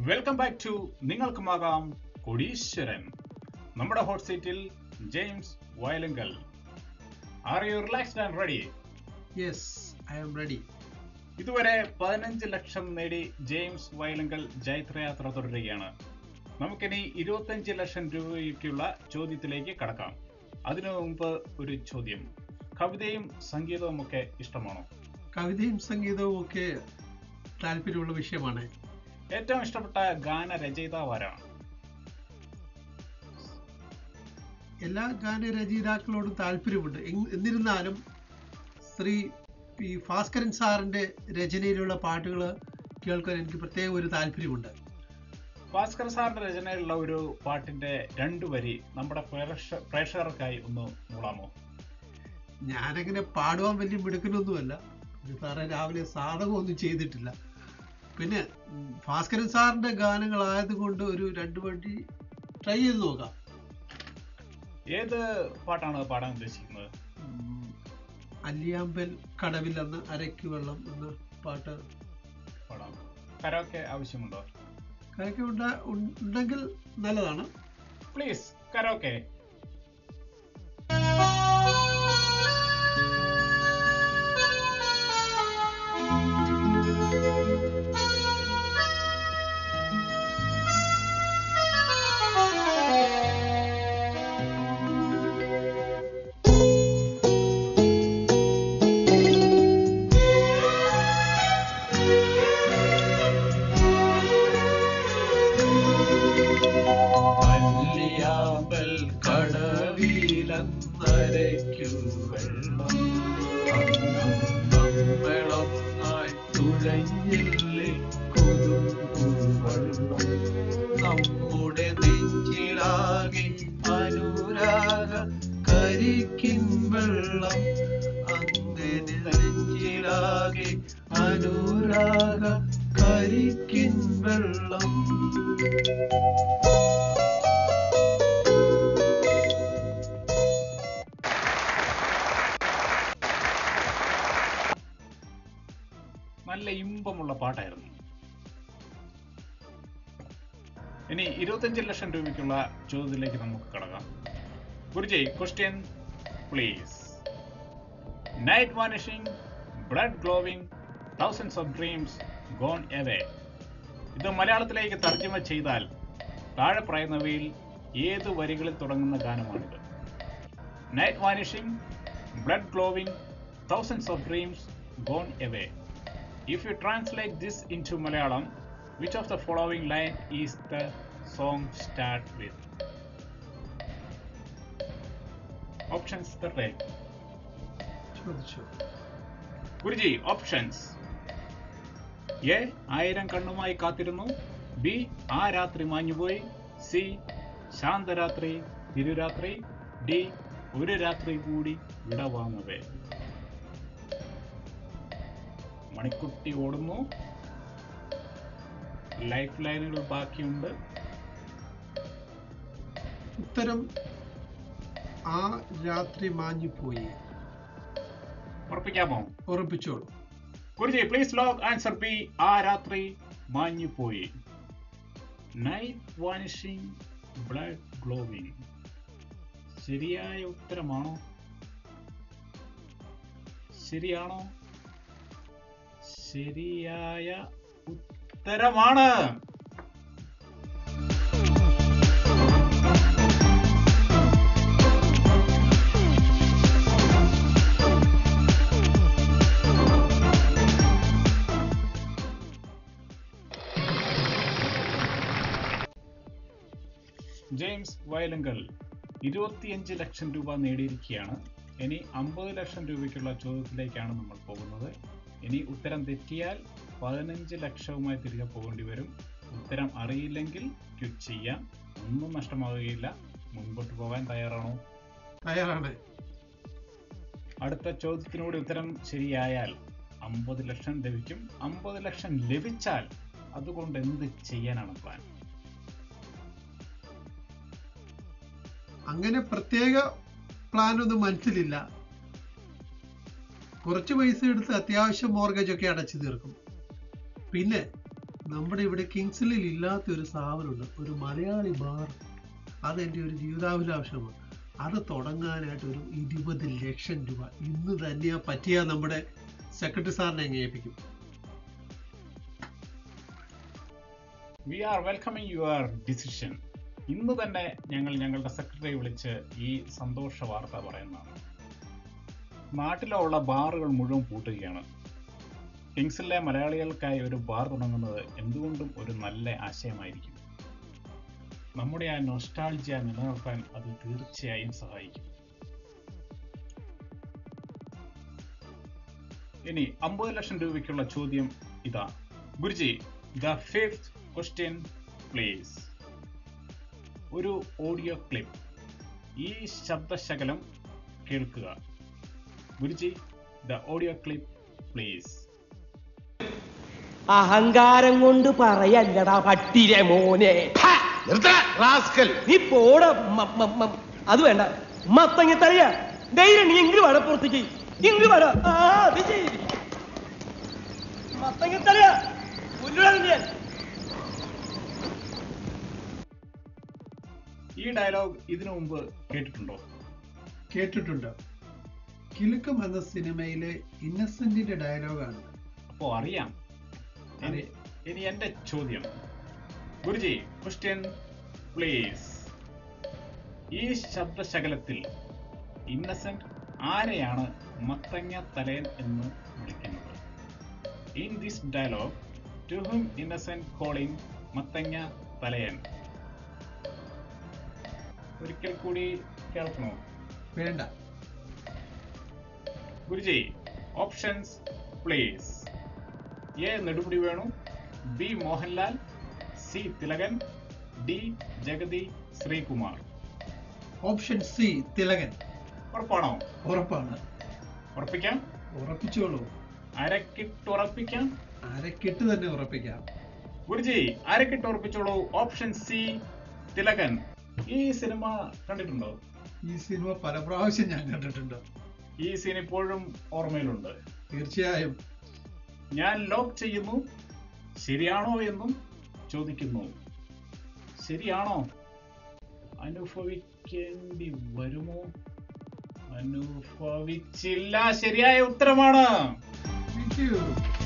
Welcome back to നിങ്ങൾക്കുമാകാം കൊടീശ്വരൻ നമ്മുടെ ഹോട്ട് സീറ്റിൽ James Vayalankal are you relaxed and ready yes I am ready ഇതുവരെ പതിനഞ്ച് ലക്ഷം നേടി ജെയിംസ് വയലങ്കൽ ജൈത്രയാത്ര തുടരുകയാണ് നമുക്കിനി ഇരുപത്തഞ്ച് ലക്ഷം രൂപയ്ക്കുള്ള ചോദ്യത്തിലേക്ക് കടക്കാം അതിനു മുമ്പ് ഒരു ചോദ്യം കവിതയും സംഗീതവും ഒക്കെ ഇഷ്ടമാണോ കവിതയും സംഗീതവും ഒക്കെ താല്പര്യമുള്ള വിഷയമാണ് ഏറ്റവും ഇഷ്ടപ്പെട്ട ഗാന രചയിതാവ് ആരാണ് എല്ലാ ഗാനരചയിതാക്കളോടും താല്പര്യമുണ്ട് എങ്- എന്നിരുന്നാലും ശ്രീ ഈ ഭാസ്കരൻ സാറിന്റെ രചനയിലുള്ള പാട്ടുകൾ കേൾക്കാൻ എനിക്ക് പ്രത്യേക ഒരു താല്പര്യമുണ്ട് ഭാസ്കർ സാറിന്റെ രചനയിലുള്ള ഒരു പാട്ടിന്റെ രണ്ടു വരി നമ്മുടെ പ്രേക്ഷ- പ്രേക്ഷകർക്കായി ഒന്ന് മൂളാമോ ഞാനങ്ങനെ പാടുവാൻ വലിയ മിടുക്കനൊന്നുമല്ല ഇത് സാറേ രാവിലെ സാധകമൊന്നും ചെയ്തിട്ടില്ല പിന്നെ ഉം, ഭാസ്കരൻ സാറിന്റെ ഗാനങ്ങളായതുകൊണ്ട് ഒരു രണ്ടു വണ്ടി ട്രൈ ചെയ്ത് നോക്കാം ഏത് പാട്ടാണ് പാടാൻ ഉദ്ദേശിക്കുന്നത് ഉം, അല്ലിയാമ്പൽ കടവിൽ അന്ന് അരയ്ക്ക് വെള്ളം എന്ന പാട്ട് പാടാം കരോക്കെ ആവശ്യമുണ്ടോ കരയ്ക്ക് ഉണ്ട ഉൺ- ഉണ്ടെങ്കിൽ നല്ലതാണ് പ്ലീസ് കരോക്കെ അല്ലിയാമ്പൽ കടവിലന്നരയ്ക്കു വെള്ളം നമ്മളൊന്നായി തുഴഞ്ഞില്ലേ കൊതുകുവെള്ളം നമ്മുടെ നെഞ്ചിലാകെ അനുരാഗ കരിക്കിൻ വെള്ളം അങ്ങനെ നെഞ്ചിലാകെ അനുരാഗ കരിക്കിൻ വെള്ളം നല്ല ഇമ്പമുള്ള പാട്ടായിരുന്നു ഇനി ഇരുപത്തഞ്ച് ലക്ഷം രൂപയ്ക്കുള്ള ചോദ്യത്തിലേക്ക് നമുക്ക് കടക്കാം Guruji question please night vanishing blood glowing thousands of dreams gone away ഇത് മലയാളത്തിലേക്ക് തർജ്ജമ ചെയ്താൽ താഴെ പറയുന്നവയിൽ ഏത് വരികളിൽ തുടങ്ങുന്ന ഗാനമാണിത് night vanishing blood glowing thousands of dreams gone away If you translate this into Malayalam, which of the following line is the song start with? Options the right. ചോദിച്ചു ഗുരുജി ഓപ്ഷൻസ് എ ആയിരം കണ്ണുമായി കാത്തിരുന്നു ബി ആ രാത്രി മാഞ്ഞുപോയി C ശാന്തരാത്രി തിരുരാത്രി D ഒരു രാത്രി കൂടി വിടവാങ്ങവേ മണിക്കുട്ടി ഓടുന്നു ലൈഫ് ലൈനുകൾ ബാക്കിയുണ്ട് ഉത്തരം ആ രാത്രി മാഞ്ഞുപോയി ഉറപ്പിക്കാമോ ഉറപ്പിച്ചോളൂ Guruji please lock answer B ആ രാത്രി മാഞ്ഞുപോയി നൈറ്റ് വാനിഷിംഗ് ബ്ലഡ് ഗ്ലോവിംഗ് ശരിയായ ഉത്തരമാണോ ശരിയാണോ ശരിയായ ഉത്തരമാണ് ജെയിംസ് വയലങ്കൽ ഇരുപത്തിയഞ്ച് ലക്ഷം രൂപ നേടിയിരിക്കുകയാണ് ഇനി അമ്പത് ലക്ഷം രൂപയ്ക്കുള്ള ചോദ്യത്തിലേക്കാണ് നമ്മൾ പോകുന്നത് ഇനി ഉത്തരം തെറ്റിയാൽ പതിനഞ്ച് ലക്ഷവുമായി തിരികെ പോകേണ്ടി വരും ഉത്തരം അറിയില്ലെങ്കിൽ ക്വിറ്റ് ചെയ്യാം ഒന്നും നഷ്ടമാവുകയില്ല മുൻപോട്ട് പോകാൻ തയ്യാറാണോ തയ്യാറാണ് അടുത്ത ചോദ്യത്തിനൂടെ ഉത്തരം ശരിയായാൽ അമ്പത് ലക്ഷം ലഭിക്കും അമ്പത് ലക്ഷം ലഭിച്ചാൽ അതുകൊണ്ട് എന്ത് ചെയ്യാനാണ് പ്ലാൻ അങ്ങനെ പ്രത്യേക പ്ലാൻ ഒന്നും മനസ്സിലില്ല കുറച്ച് പൈസ എടുത്ത് അത്യാവശ്യം മോർഗേജ് ഒക്കെ അടച്ചു തീർക്കും പിന്നെ നമ്മുടെ ഇവിടെ കിങ്സിലിൽ ഇല്ലാത്ത ഒരു സ്ഥാപനമുണ്ട് ഒരു മലയാളി ബാർ അതെൻ്റെ ഒരു ജീവിതാഭിലാഷമാണ് അത് തുടങ്ങാനായിട്ട് ഒരു ഇരുപത് ലക്ഷം രൂപ ഇന്ന് തന്നെയാ പറ്റിയാ നമ്മുടെ സെക്രട്ടറി സാറിനെ അങ്ങ് ഏൽപ്പിക്കും we are welcoming your decision ഇന്ന് തന്നെ ഞങ്ങൾ ഞങ്ങളുടെ സെക്രട്ടറിയെ വിളിച്ച് ഈ സന്തോഷ വാർത്ത പറയുന്നതാണ് നാട്ടിലുള്ള ബാറുകൾ മുഴുവൻ പൂട്ടുകയാണ് കിങ്സിലെ മലയാളികൾക്കായി ഒരു ബാർ തുടങ്ങുന്നത് എന്തുകൊണ്ടും ഒരു നല്ല ആശയമായിരിക്കും നമ്മുടെ ആ നൊസ്റ്റാൾജിയ നിലനിർത്താൻ അത് തീർച്ചയായും സഹായിക്കും ഇനി അമ്പത് ലക്ഷം രൂപയ്ക്കുള്ള ചോദ്യം ഇതാ Guruji the fifth question please ഒരു ഓഡിയോ ക്ലിപ്പ് ഈ ശബ്ദശകലം കേൾക്കുക Guruji the audio clip please അഹങ്കാരം കൊണ്ട് പറയല്ലടാ പട്ടിരെ മോനെ റാസ്കൽ നീ പോട അത് വേണ്ട മത്തങ്ങ തറിയ ധൈര്യം നീ ഇങ്ങ് വട പുറത്തേക്ക് ഇങ്ങ് വട ആ അത് ചെയ്യ് മത്തങ്ങ തറിയ ഞാൻ ഈ ഡയലോഗ് ഇതിനു മുമ്പ് കേട്ടിട്ടുണ്ടോ കേട്ടിട്ടുണ്ട് കിലുക്കം എന്ന സിനിമയിലെ ഇന്നസെന്റിന്റെ ഡയലോഗാണ് അപ്പോ അറിയാം ഇനി ഇനി എന്റെ ചോദ്യം ഗുരുജി ക്വസ്റ്റ്യൻ പ്ലീസ് ഈ ശബ്ദശകലത്തിൽ ഇന്നസെന്റ് ആരെയാണ് മത്തങ്ങ തലയൻ എന്ന് വിളിക്കുന്നത് in this dialogue to whom Innocent calling മത്തങ്ങ തലയൻ ഒരിക്കൽ കൂടി കേൾക്കണോ വേണ്ട Guruji options please A Nedumudi Venu B Mohanlal C Thilakan D Jagathy Sreekumar option C Thilakan ഉറപ്പാണോ ഉറപ്പാണ് ഉറപ്പിക്കാം ഉറപ്പിച്ചോളൂ അരക്കിട്ടുറപ്പിക്കാം അരക്കെട്ട് തന്നെ ഉറപ്പിക്കാം ഗുരുജി അരക്കിട്ട് ഉറപ്പിച്ചോളൂ ഓപ്ഷൻ സി തിലകൻ ഈ സിനിമ കണ്ടിട്ടുണ്ടോ ഈ സിനിമ പല പ്രാവശ്യം ഞാൻ കണ്ടിട്ടുണ്ട് ഈ സീൻ ഇപ്പോഴും ഓർമ്മയിലുണ്ട് തീർച്ചയായും ഞാൻ ലോക്ക് ചെയ്യുന്നു ശരിയാണോ എന്നും ചോദിക്കുന്നു ശരിയാണോ അനുഭവിക്കേണ്ടി വരുമോ അനുഭവിച്ചില്ല ശരിയായ ഉത്തരമാണ് Thank you.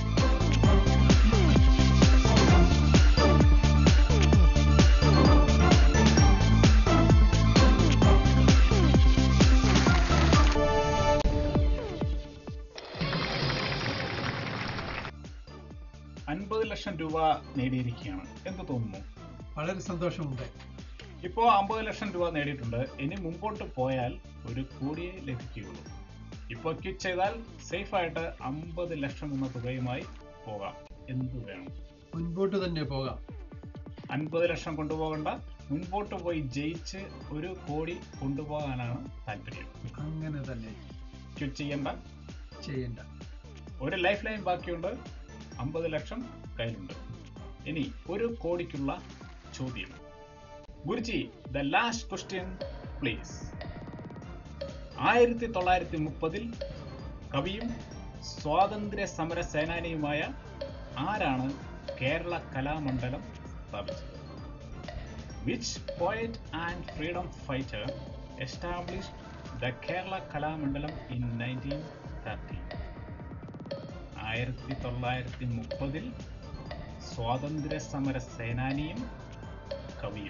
അൻപത് ലക്ഷം രൂപ നേടിയിരിക്കുകയാണ് എന്ത് തോന്നുന്നു വളരെ സന്തോഷമുണ്ട് ഇപ്പോ അമ്പത് ലക്ഷം രൂപ നേടിയിട്ടുണ്ട് ഇനി മുമ്പോട്ട് പോയാൽ ഒരു കോടിയെ ലഭിക്കുകയുള്ളൂ ഇപ്പോൾ ക്വിറ്റ് ചെയ്താൽ സേഫ് ആയിട്ട് അമ്പത് ലക്ഷം എന്ന തുകയുമായി പോകാം എന്ത് വേണം മുൻപോട്ട് തന്നെ പോകാം അൻപത് ലക്ഷം കൊണ്ടുപോകണ്ട മുൻപോട്ട് പോയി ജയിച്ച് ഒരു കോടി കൊണ്ടുപോകാനാണ് താല്പര്യം അങ്ങനെ തന്നെ ക്വിറ്റ് ചെയ്യണ്ട ചെയ്യണ്ട ഒരു ലൈഫ് ലൈൻ ബാക്കിയുണ്ട് അമ്പത് ലക്ഷം കയ്യിലുണ്ട് ഇനി ഒരു കോടിക്കുള്ള ചോദ്യം Guruji the last question please ആയിരത്തി തൊള്ളായിരത്തി മുപ്പതിൽ കവിയും സ്വാതന്ത്ര്യ സമര സേനാനിയുമായ ആരാണ് കേരള കലാമണ്ഡലം സ്ഥാപിച്ചത് which poet and freedom fighter established the Kerala Kalamandalam in nineteen thirty ആയിരത്തി തൊള്ളായിരത്തി മുപ്പതിൽ സ്വാതന്ത്ര്യ സമര സേനാനിയും കവിയും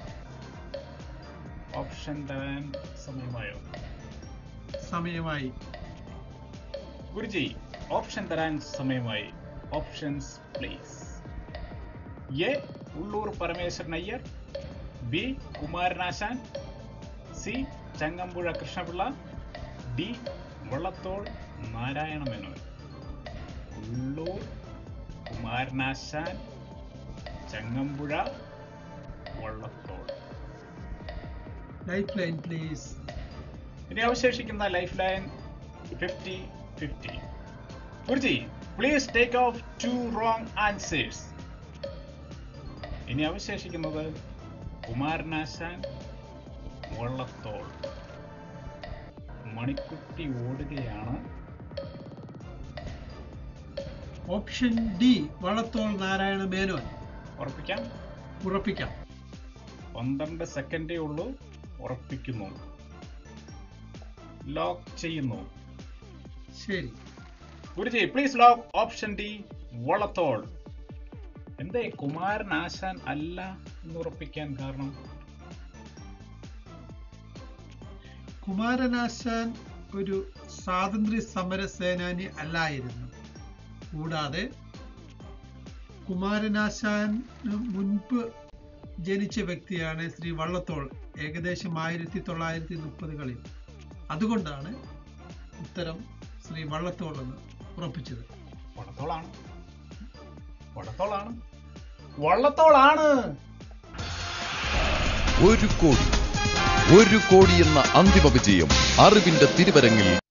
ഓപ്ഷൻ തരാൻ സമയമായോ സമയമായി ഗുരുജി ഓപ്ഷൻ തരാൻ സമയമായി options please A Ulloor Parameswaran Iyer B Kumaranasan C Changampuzha Krishnapillai D Vallathol Narayana Menon Ulloor Kumaranasan Changampuzha Vallathol life line please ഇനി അവശേഷിക്കുന്ന life line fifty fifty Guruji please take off two wrong answers ഇനി അവശേഷിക്കുന്നത് കുമാരനാശാൻ വള്ളത്തോൾ മണിക്കുട്ടി ഓടുകയാണ് ഓപ്ഷൻ ഡി വള്ളത്തോൾ നാരായണ മേനോൻ ഉറപ്പിക്കാം ഉറപ്പിക്കാം പന്ത്രണ്ട് സെക്കൻഡേ ഉള്ളൂ ഉറപ്പിക്കുന്നു ലോക്ക് ചെയ്യുന്നു ശരി Guruji please lock option D Vallathol എന്തേ കുമാരൻ ആശാൻ അല്ല എന്ന് ഉറപ്പിക്കാൻ കാരണം കുമാരനാശാൻ ഒരു സ്വാതന്ത്ര്യ സമര സേനാനി അല്ലായിരുന്നു കൂടാതെ കുമാരനാശാന് മുൻപ് ജനിച്ച വ്യക്തിയാണ് ശ്രീ വള്ളത്തോൾ ഏകദേശം ആയിരത്തി തൊള്ളായിരത്തി മുപ്പതുകളിൽ അതുകൊണ്ടാണ് ഉത്തരം ശ്രീ വള്ളത്തോൾ എന്ന് ഉറപ്പിച്ചത് വള്ളത്തോളാണ് വള്ളത്തോളാണ് വള്ളത്തോളാണ് ഒരു കോടി ഒരു കോടി എന്ന അന്തിമ വിജയം അറിവിന്റെ തിരുവരങ്ങിൽ